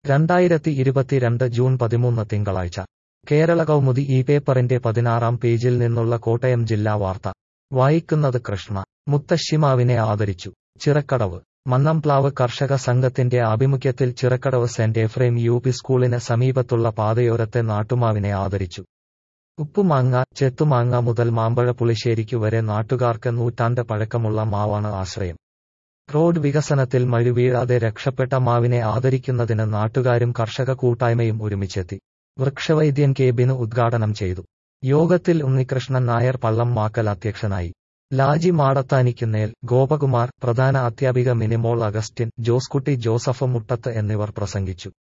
രണ്ടായിരത്തി ഇരുപത്തിരണ്ട് ജൂൺ പതിമൂന്ന് തിങ്കളാഴ്ച കേരള കൗമുദി ഈ പേപ്പറിന്റെ പതിനാറാം പേജിൽ നിന്നുള്ള കോട്ടയം ജില്ലാ വാർത്ത വായിക്കുന്നത് കൃഷ്ണ മുത്തശ്ശിമാവിനെ ആദരിച്ചു ചിറക്കടവ് മന്നംപ്ലാവ് കർഷക സംഘത്തിന്റെ ആഭിമുഖ്യത്തിൽ Chirakkadavu saint Ephrem U P സ്കൂളിന് സമീപത്തുള്ള പാതയോരത്തെ നാട്ടുമാവിനെ ആദരിച്ചു ഉപ്പുമാങ്ങ ചെത്തുമാങ്ങ മുതൽ മാമ്പഴ പുളിശ്ശേരിക്കു വരെ നാട്ടുകാർക്ക് നൂറ്റാണ്ട് പഴക്കമുള്ള മാവാണ് ആശ്രയം റോഡ് വികസനത്തിൽ മഴ വീഴാതെ രക്ഷപ്പെട്ട മാവിനെ ആദരിക്കുന്നതിന് നാട്ടുകാരും കർഷക കൂട്ടായ്മയും ഒരുമിച്ചെത്തി വൃക്ഷവൈദ്യൻ കെ ബിനു ഉദ്ഘാടനം ചെയ്തു യോഗത്തിൽ ഉണ്ണികൃഷ്ണൻ നായർ പള്ളം മാക്കൽ അധ്യക്ഷനായി ലാജി മാടത്താനിക്കുന്നേൽ ഗോപകുമാർ പ്രധാന അധ്യാപിക മിനിമോൾ അഗസ്റ്റിൻ ജോസ്കുട്ടി ജോസഫ് മുട്ടത്ത് എന്നിവർ പ്രസംഗിച്ചു